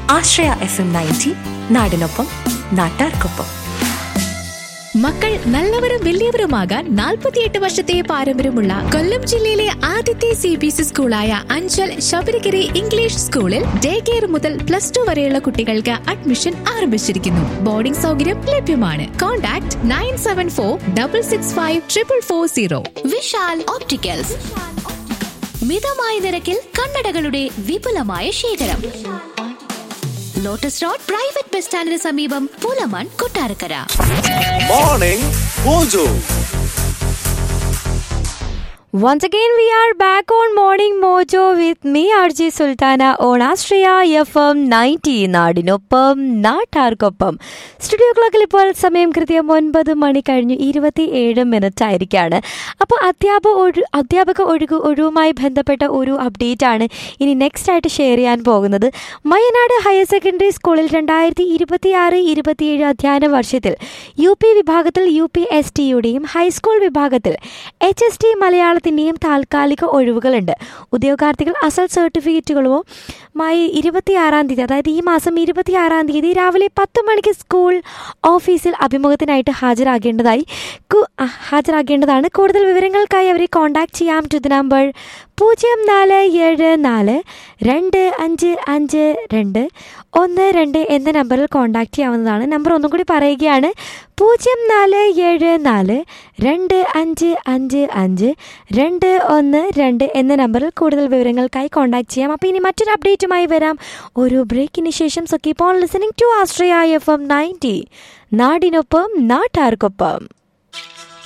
ആശ്രയ F M ninety നാടിനൊപ്പം നാട്ടാർക്കൊപ്പം മക്കൾ നല്ലവരും വലിയവരുമാകാൻ നാൽപ്പത്തിയെട്ട് വർഷത്തെ പാരമ്പര്യമുള്ള കൊല്ലം ജില്ലയിലെ ആദ്യത്തെ സി ബി എസ് സ്കൂളായ അഞ്ചൽ ശബരിഗിരി ഇംഗ്ലീഷ് സ്കൂളിൽ ഡേ കെയർ മുതൽ പ്ലസ് ടു വരെയുള്ള കുട്ടികൾക്ക് അഡ്മിഷൻ ആരംഭിച്ചിരിക്കുന്നു ബോർഡിംഗ് സൗകര്യം ലഭ്യമാണ് contact nine seven four double six five triple four zero Vishal opticals മിതമായ നിരക്കിൽ കണ്ണടകളുടെ വിപുലമായ ശേഖരം ലോട്ടസ് റോഡ് പ്രൈവറ്റ് ബസ് സ്റ്റാൻഡിന് സമീപം Pulamon Kottarakkara Morning Mojo. Once again, we are back on Morning Mojo with me, RJ Sultana, on Astria FM 90 നാടിനൊപ്പം നാട്ടാർക്കൊപ്പം studio ക്ലോക്കിൽ ഇപ്പോൾ സമയം കൃത്യം ഒൻപത് മണി കഴിഞ്ഞ് ഇരുപത്തി ഏഴ് മിനിറ്റ് ആയിരിക്കാണ് അപ്പോൾ അധ്യാപക ഒഴു അധ്യാപക ഒഴുകു ഒഴിവുമായി ബന്ധപ്പെട്ട ഒരു അപ്ഡേറ്റ് ആണ് ഇനി നെക്സ്റ്റ് ആയിട്ട് ഷെയർ ചെയ്യാൻ പോകുന്നത് മയനാട് ഹയർ സെക്കൻഡറി സ്കൂളിൽ രണ്ടായിരത്തി ഇരുപത്തി ആറ് ഇരുപത്തിയേഴ് അധ്യയന വർഷത്തിൽ യു പി വിഭാഗത്തിൽ യു പി എസ് ടിയുടെയും ഹൈസ്കൂൾ വിഭാഗത്തിൽ എച്ച് എസ് ടി മലയാളത്തിൻ്റെയും താൽക്കാലിക ഒഴിവുകളുണ്ട് ഉദ്യോഗാർത്ഥികൾ അസൽ സർട്ടിഫിക്കറ്റുകളോ മായി ഇരുപത്തിയാറാം തീയതി അതായത് ഈ മാസം ഇരുപത്തിയാറാം തീയതി രാവിലെ പത്ത് മണിക്ക് സ്കൂൾ ഓഫീസിൽ അഭിമുഖത്തിനായിട്ട് ഹാജരാകേണ്ടതായി കു- ആ, ഹാജരാകേണ്ടതാണ് കൂടുതൽ വിവരങ്ങൾക്കായി അവരെ കോൺടാക്ട് ചെയ്യാം ടു ദ നമ്പർ പൂജ്യം നാല് ഏഴ് നാല് രണ്ട് അഞ്ച് അഞ്ച് രണ്ട് ഒന്ന് രണ്ട് എന്ന നമ്പറിൽ കോൺടാക്ട് ചെയ്യാവുന്നതാണ് നമ്പർ ഒന്നും കൂടി പറയുകയാണ് പൂജ്യം നാല് ഏഴ് നാല് രണ്ട് അഞ്ച് അഞ്ച് അഞ്ച് രണ്ട് ഒന്ന് രണ്ട് എന്ന നമ്പറിൽ കൂടുതൽ വിവരങ്ങൾക്കായി കോൺടാക്ട് ചെയ്യാം അപ്പോൾ ഇനി മറ്റൊരു അപ്ഡേറ്റുമായി വരാം ഒരു ബ്രേക്കിന് ശേഷം so keep on listening to Austria F M ninety നാടിനൊപ്പം നാട്ടാർക്കൊപ്പം